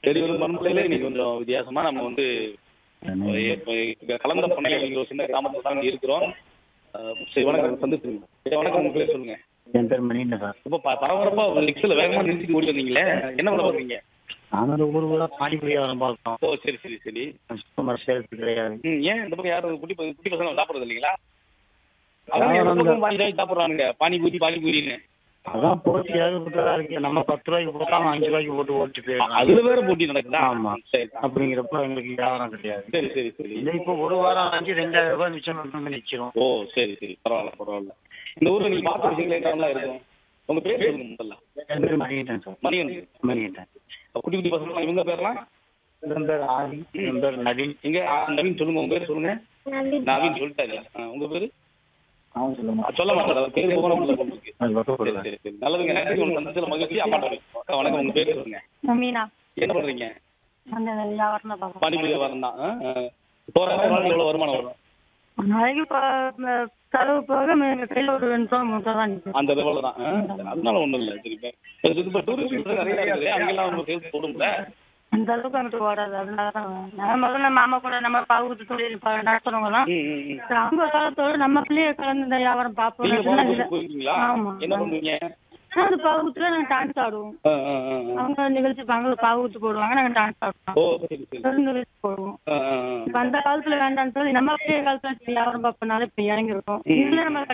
தேடி வரும் பண்பலையில இன்னைக்கு கொஞ்சம் வித்தியாசமா நம்ம வந்து இப்ப இங்க கலந்த பண்ணை அப்படிங்கிற ஒரு சின்ன கிராமத்துல தான் இருக்கிறோம் அஹ் சரி வணக்கம் சந்திச்சிருங்க சரி வணக்கம் உங்க பேர் சொல்லுங்க என் பேர் மணிகண்டன் சார் ரொம்ப ப- பரபரப்பா ஒரு லிக்ஸ்ல வேகமா நிறுத்தி ஓடி வந்தீங்களே என்ன பண்ண போறீங்க நாங்கள் ஒரு ஊர் ஊரா பானிபுரி வியாபாரம் பார்த்தோம் ஓ சரி சரி சரி கஸ்டமர் சேல்ஸ் கிடையாது ம் ஏன் இந்த பக்கம் யாரும் குட்டி பசங்க- குட்டி பசங்க சாப்பிடுறது இல்லைங்களா அவங்க இந்த பக்கம் வாங்கி வாங்கி சாப்பிடுறானுங்க பானிபூரி பானிபூரின்னு அதான் போட்டி ஏகப்பட்டதா இருக்கு நம்ம பத்து ரூபாய்க்கு போட்டா அவன் அஞ்சு ரூபாய்க்கு போட்டு ஓட்டு போயிடலாம் அதுல வேற போட்டி நடக்குதா ஆமா. சரி அப்படிங்கிறப்ப எங்களுக்கு வியாபாரம் கிடையாது சரி சரி சரி இல்லை இப்போ ஒரு வாரம் அஞ்சு ரெண்டாயிரம் ரூபாய் மிச்சம் பண்ணி நிற்கிறோம் ஓ சரி சரி பரவாயில்ல பரவாயில்ல இந்த ஊர்ல நீங்க பார்த்த விஷயங்கள் என்னெல்லாம் இருக்கும் உங்க பேர் சொல்லுங்க முதல்ல என் பேர் மணிகண்டன் சார் மணிகண்டன் மணிகண்டன் குட்டி குட்டி பசங்க இவங்க பேர்லாம் என் பேர் ஆதி என் பேர் நவீன் இங்க ஆ, நவீன் சொல்லுங்க உங்க பேர் சொல்லுங்க நவீன் சொல்லிட்டாரு ஆ, உங்க பேரு அவன் சொல்லுமா ஆ, சொல்ல மாட்டாரு அவர் பேரு போன உள்ள இருக்கு அது சரி வசப்படுவேன் சரி சரி நல்லதுங்க நன்றி உங்க சந்தத்துல மகிழ்ச்சி அம்மாட்ட அக்கா, வணக்கம் உங்க பேர் சொல்லுங்க மீனா என்ன பண்றீங்க அந்த வியாபாரம் தான் பார்க்குறோம் பானிபூரி வியாபாரம் தான் போறாங்க நாளைக்கு எவ்வளவு வருமானம் வரும் நாளைக்கு இப்போ செலவு போக எங்கள் கையில் ஒரு ரெண்டு ரூபா மூணு ரூபா தான் நிற்கும் அந்த லெவலில் தான் ஆ, அதனால ஒண்ணும் இல்ல சரி இப்ப இது இப்ப டூரிஸ்ட் நிறைய இருக்குது அங்கெல்லாம் நம்ம சேர்த்து போடும்ல அந்த அளவுக்கு அங்கிட்டு ஓடாது அதனால தான் நான் முதல்ல மாமா கூட நம்ம பாவுக்கு தொழில் இப்போ நடத்துறவங்கலாம் ம், ம், ம். அவங்க காலத்தோட நம்ம பிள்ளைய கலந்து இந்த வியாபாரம் பார்ப்போம் நீங்க அப்படின்னா பானிபூரி இல்லை. போயிருக்கீங்களா ஆமா. என்ன பண்ணுவீங்க அது பாவுக்குத்துல நாங்கள் டான்ஸ் ஆடுவோம் ஆ, ஆ, ஆ, ஆ. அவங்க நிகழ்ச்சி பாங்க பாவுக்கு போடுவாங்க நாங்கள் டான்ஸ் ஆடுவோம் ஓ சரி சரி நிகழ்ச்சி போடுவோம் ஆ, ஆ, ஆ. இப்ப அந்த காலத்துல வேண்டாம்னு சொல்லி நம்ம பிள்ளைய காலத்துல வியாபாரம் பார்ப்பனால இப்ப இறங்கிருக்கோம் இதுல நம்ம